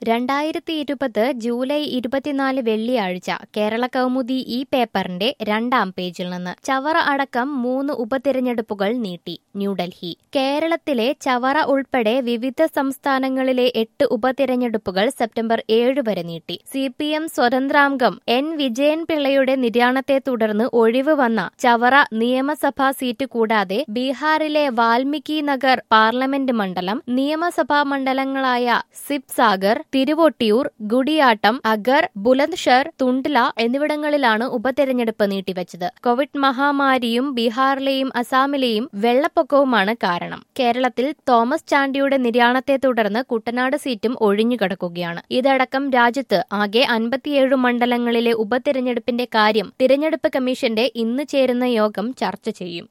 രണ്ടായിരത്തി ഇരുപത് ജൂലൈ ഇരുപത്തിനാല് വെള്ളിയാഴ്ച കേരള കൗമുദി ഈ പേപ്പറിന്റെ രണ്ടാം പേജിൽ നിന്ന് ചവറ അടക്കം മൂന്ന് ഉപതിരഞ്ഞെടുപ്പുകൾ നീട്ടി ന്യൂഡൽഹി കേരളത്തിലെ ചവറ ഉൾപ്പെടെ വിവിധ സംസ്ഥാനങ്ങളിലെ എട്ട് ഉപതിരഞ്ഞെടുപ്പുകൾ സെപ്റ്റംബർ ഏഴ് വരെ നീട്ടി സി പി എം സ്വതന്ത്രാംഗം എൻ വിജയൻ പിള്ളയുടെ നിര്യാണത്തെ തുടർന്ന് ഒഴിവ് വന്ന ചവറ നിയമസഭാ സീറ്റ് കൂടാതെ ബീഹാറിലെ വാൽമീകി നഗർ പാർലമെന്റ് മണ്ഡലം നിയമസഭാ മണ്ഡലങ്ങളായ സിപ് സാഗർ തിരുവൊട്ടിയൂർ ഗുഡിയാട്ടം അഗർ ബുലന്ദ്ഷർ തുണ്ട്ല എന്നിവിടങ്ങളിലാണ് ഉപതെരഞ്ഞെടുപ്പ് നീട്ടിവച്ചത് കോവിഡ് മഹാമാരിയും ബീഹാറിലെയും അസാമിലെയും വെള്ളപ്പൊക്കവുമാണ് കാരണം കേരളത്തിൽ തോമസ് ചാണ്ടിയുടെ നിര്യാണത്തെ തുടർന്ന് കുട്ടനാട് സീറ്റും ഒഴിഞ്ഞുകിടക്കുകയാണ് ഇതടക്കം രാജ്യത്ത് ആകെ അൻപത്തിയേഴ് മണ്ഡലങ്ങളിലെ ഉപതെരഞ്ഞെടുപ്പിന്റെ കാര്യം തിരഞ്ഞെടുപ്പ് കമ്മീഷന്റെ ഇന്ന് ചേരുന്ന യോഗം ചർച്ച ചെയ്യും